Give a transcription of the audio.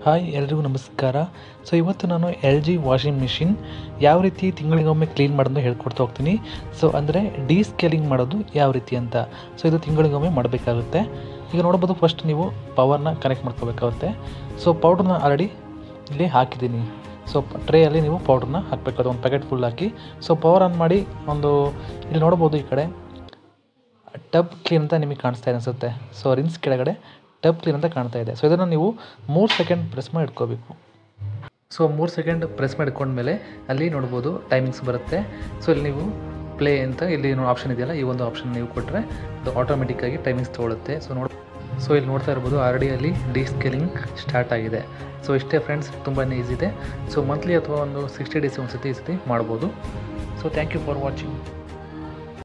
hi ಎಲ್ರಿಗೂ ನಮಸ್ಕಾರ so ಇವತ್ತು ನಾನು ಎಲ್ ಜಿ ವಾಷಿಂಗ್ ಮಿಷಿನ್ ಯಾವ ರೀತಿ ತಿಂಗಳಿಗೊಮ್ಮೆ ಕ್ಲೀನ್ ಮಾಡೋದು ಹೇಳ್ಕೊಡ್ತಾ ಹೋಗ್ತೀನಿ ಸೊ ಅಂದರೆ ಡೀಸ್ಕೇಲಿಂಗ್ ಮಾಡೋದು ಯಾವ ರೀತಿ ಅಂತ ಸೊ ಇದು ತಿಂಗಳಿಗೊಮ್ಮೆ ಮಾಡಬೇಕಾಗುತ್ತೆ ಈಗ ನೋಡ್ಬೋದು ಫಸ್ಟ್ ನೀವು ಪವರ್ನ ಕನೆಕ್ಟ್ ಮಾಡ್ಕೋಬೇಕಾಗುತ್ತೆ ಸೊ ಪೌಡ್ರನ್ನ ಆಲ್ರೆಡಿ ಇಲ್ಲಿ ಹಾಕಿದ್ದೀನಿ ಸೊ ಟ್ರೇಯಲ್ಲಿ ನೀವು ಪೌಡ್ರನ್ನ ಹಾಕಬೇಕಾಗುತ್ತೆ ಒಂದು ಪ್ಯಾಕೆಟ್ ಫುಲ್ ಹಾಕಿ ಸೊ ಪವರ್ ಆನ್ ಮಾಡಿ ಒಂದು ಇಲ್ಲಿ ನೋಡ್ಬೋದು ಈ ಕಡೆ ಟಬ್ ಕ್ಲೀನ್ ಅಂತ ನಿಮಗೆ ಕಾಣಿಸ್ತಾ ಇದೆ ಅನಿಸುತ್ತೆ ಸೊ ರಿನ್ಸ್ ಕೆಳಗಡೆ ಟಬ್ ಕ್ಲೀನ್ ಅಂತ ಕಾಣ್ತಾ ಇದೆ ಸೊ ಇದನ್ನು ನೀವು ಮೂರು ಸೆಕೆಂಡ್ ಪ್ರೆಸ್ ಮಾಡಿ ಇಟ್ಕೋಬೇಕು ಸೊ ಮೂರು ಸೆಕೆಂಡ್ ಪ್ರೆಸ್ ಮಾಡಿ ಇಟ್ಕೊಂಡ್ಮೇಲೆ ಅಲ್ಲಿ ನೋಡ್ಬೋದು ಟೈಮಿಂಗ್ಸ್ ಬರುತ್ತೆ ಸೊ ಇಲ್ಲಿ ನೀವು ಪ್ಲೇ ಅಂತ ಇಲ್ಲಿ ಆಪ್ಷನ್ ಇದೆಯಲ್ಲ ಈ ಒಂದು ಆಪ್ಷನ್ ನೀವು ಕೊಟ್ಟರೆ ಅದು ಆಟೋಮೆಟಿಕ್ಕಾಗಿ ಟೈಮಿಂಗ್ಸ್ ತೊಗೊಳುತ್ತೆ ಸೊ ನೋಡ್ ಸೊ ಇಲ್ಲಿ ನೋಡ್ತಾ ಇರ್ಬೋದು ಆಲ್ರೆಡಿ ಅಲ್ಲಿ ಡಿ ಸ್ಕೇಲಿಂಗ್ ಸ್ಟಾರ್ಟ್ ಆಗಿದೆ ಸೊ ಇಷ್ಟೇ ಫ್ರೆಂಡ್ಸ್ ತುಂಬಾ ಈಸಿ ಇದೆ ಸೊ ಮಂತ್ಲಿ ಅಥವಾ ಒಂದು ಸಿಕ್ಸ್ಟಿ ಡೇಸ್ ಒಂದು ಸತಿ ಈ ಸತಿ ಮಾಡ್ಬೋದು so thank you for watching